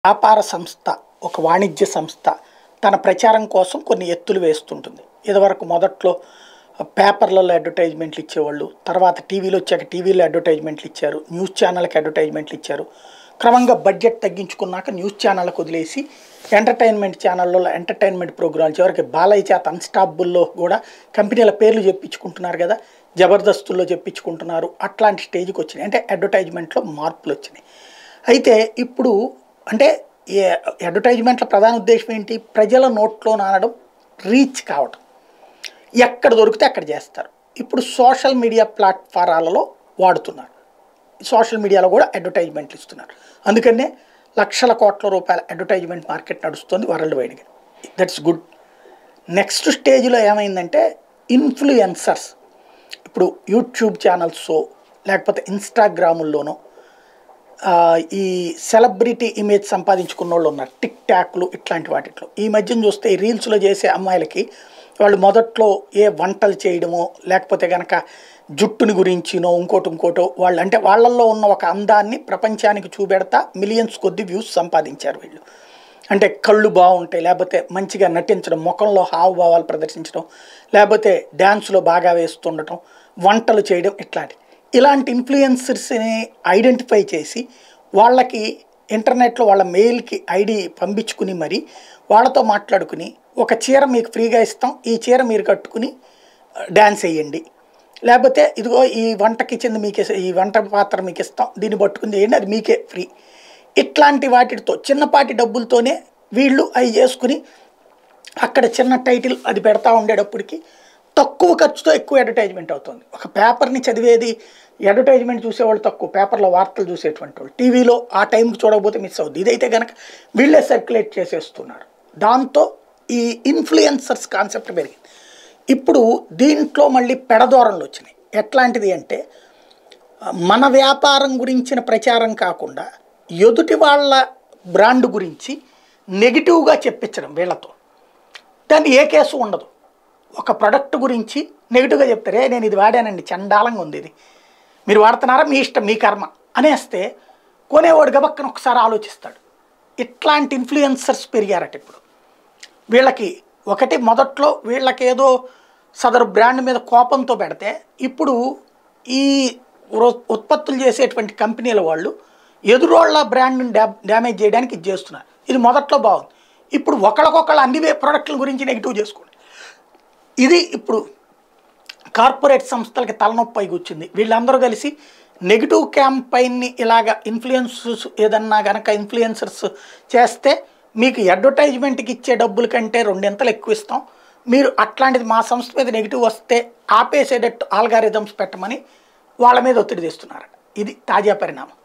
వ్యాపార సంస్థ ఒక వాణిజ్య సంస్థ తన ప్రచారం కోసం కొన్ని ఎత్తులు వేస్తుంటుంది ఇదివరకు మొదట్లో పేపర్లలో అడ్వర్టైజ్మెంట్లు ఇచ్చేవాళ్ళు తర్వాత టీవీలో వచ్చాక టీవీలో అడ్వర్టైజ్మెంట్లు ఇచ్చారు న్యూస్ ఛానల్కి అడ్వర్టైజ్మెంట్లు ఇచ్చారు క్రమంగా బడ్జెట్ తగ్గించుకున్నాక న్యూస్ ఛానళ్ళకు వదిలేసి ఎంటర్టైన్మెంట్ ఛానళ్ళలో ఎంటర్టైన్మెంట్ ప్రోగ్రామ్స్ చివరికి బాలయ్య చేత అన్స్టాపుల్లో కూడా కంపెనీల పేర్లు చెప్పించుకుంటున్నారు కదా జబర్దస్తుల్లో చెప్పించుకుంటున్నారు అట్లాంటి స్టేజ్కి వచ్చినాయి అంటే అడ్వర్టైజ్మెంట్లో మార్పులు వచ్చినాయి అయితే ఇప్పుడు అంటే ఈ అడ్వర్టైజ్మెంట్ల ప్రధాన ఉద్దేశం ఏంటి ప్రజల నోట్లో నానడం రీచ్ కావటం ఎక్కడ దొరికితే అక్కడ చేస్తారు ఇప్పుడు సోషల్ మీడియా ప్లాట్ఫారాలలో వాడుతున్నారు సోషల్ మీడియాలో కూడా అడ్వర్టైజ్మెంట్లు ఇస్తున్నారు అందుకనే లక్షల కోట్ల రూపాయల అడ్వర్టైజ్మెంట్ మార్కెట్ నడుస్తుంది వరల్డ్ వైడ్గా దట్స్ గుడ్ నెక్స్ట్ స్టేజ్లో ఏమైందంటే ఇన్ఫ్లుయెన్సర్స్ ఇప్పుడు యూట్యూబ్ ఛానల్స్ లేకపోతే ఇన్స్టాగ్రాముల్లోనో ఆ, ఈ సెలబ్రిటీ ఇమేజ్ సంపాదించుకున్న వాళ్ళు ఉన్నారు టిక్ టాక్లు ఇట్లాంటి వాటిట్లో ఈ మధ్యన చూస్తే ఈ రీల్స్లో చేసే అమ్మాయిలకి వాళ్ళు మొదట్లో ఏ వంటలు చేయడమో లేకపోతే కనుక జుట్టుని గురించినో ఇంకోటి ఇంకోటో వాళ్ళు అంటే వాళ్ళల్లో ఉన్న ఒక అందాన్ని ప్రపంచానికి చూపెడతా మిలియన్స్ కొద్ది వ్యూస్ సంపాదించారు వీళ్ళు అంటే కళ్ళు బాగుంటాయి లేకపోతే మంచిగా నటించడం ముఖంలో హావభావాలు ప్రదర్శించడం లేకపోతే డ్యాన్స్లో బాగా వేస్తుండటం వంటలు చేయడం ఇట్లాంటి ఇలాంటి ఇన్ఫ్లుయెన్సర్స్ని ఐడెంటిఫై చేసి వాళ్ళకి ఇంటర్నెట్లో వాళ్ళ మెయిల్కి ఐడి పంపించుకుని మరి వాళ్ళతో మాట్లాడుకుని ఒక చీర మీకు ఫ్రీగా ఇస్తాం ఈ చీర మీరు కట్టుకుని డ్యాన్స్ వేయండి లేకపోతే ఇదిగో ఈ వంట కిచెన్ మీకే ఈ వంట పాత్ర మీకు ఇస్తాం దీన్ని పట్టుకుని చేయండి అది మీకే ఫ్రీ ఇట్లాంటి వాటితో చిన్నపాటి డబ్బులతోనే వీళ్ళు అవి చేసుకుని అక్కడ చిన్న టైటిల్ అది పెడతా ఉండేటప్పటికి తక్కువ ఖర్చుతో ఎక్కువ అడ్వర్టైజ్మెంట్ అవుతుంది ఒక పేపర్ని చదివేది అడ్వర్టైజ్మెంట్ చూసేవాళ్ళు తక్కువ పేపర్లో వార్తలు చూసేటువంటి వాళ్ళు టీవీలో ఆ టైంకి చూడకపోతే మిస్ అవుద్ది ఇదైతే కనుక వీళ్ళే సర్క్యులేట్ చేసేస్తున్నారు దాంతో ఈ ఇన్ఫ్లుయెన్సర్స్ కాన్సెప్ట్ పెరిగింది ఇప్పుడు దీంట్లో మళ్ళీ పెడదోరణలు వచ్చినాయి ఎట్లాంటిది అంటే మన వ్యాపారం గురించిన ప్రచారం కాకుండా ఎదుటి వాళ్ళ బ్రాండ్ గురించి నెగిటివ్గా చెప్పించడం వీళ్ళతో దాన్ని ఏ కేసు ఉండదు ఒక ప్రొడక్ట్ గురించి నెగిటివ్గా చెప్తారే నేను ఇది వాడానండి చండాలంగా ఉంది ఇది మీరు వాడుతున్నారా మీ ఇష్టం మీ కర్మ అనేస్తే కొనేవాడు గబక్కన ఒకసారి ఆలోచిస్తాడు ఇట్లాంటి ఇన్ఫ్లుయెన్సర్స్ పెరిగారట ఇప్పుడు వీళ్ళకి ఒకటి మొదట్లో వీళ్ళకేదో సదరు బ్రాండ్ మీద కోపంతో పెడితే ఇప్పుడు ఈ రో- ఉత్పత్తులు చేసేటువంటి కంపెనీల వాళ్ళు ఎదురోళ్ళ బ్రాండ్ని డ్యా డ్యామేజ్ చేయడానికి ఇది చేస్తున్నారు ఇది మొదట్లో బాగుంది ఇప్పుడు ఒకళ్ళకొకళ్ళు అన్ని ప్రోడక్ట్ల గురించి నెగిటివ్ చేసుకోండి ఇది ఇప్పుడు కార్పొరేట్ సంస్థలకి తలనొప్పి అయి కూర్చుంది వీళ్ళందరూ కలిసి నెగిటివ్ క్యాంపైన్ని ఇలాగ ఇన్ఫ్లుయెన్సర్స్ ఏదన్నా గనక ఇన్ఫ్లుయెన్సర్స్ చేస్తే మీకు అడ్వర్టైజ్మెంట్కి ఇచ్చే డబ్బుల కంటే రెండింతలు ఎక్కువ ఇస్తాం మీరు అట్లాంటిది మా సంస్థ మీద నెగిటివ్ వస్తే ఆపేసేటట్టు ఆల్గారిథమ్స్ పెట్టమని వాళ్ళ మీద ఒత్తిడి తెస్తున్నారు ఇది తాజా పరిణామం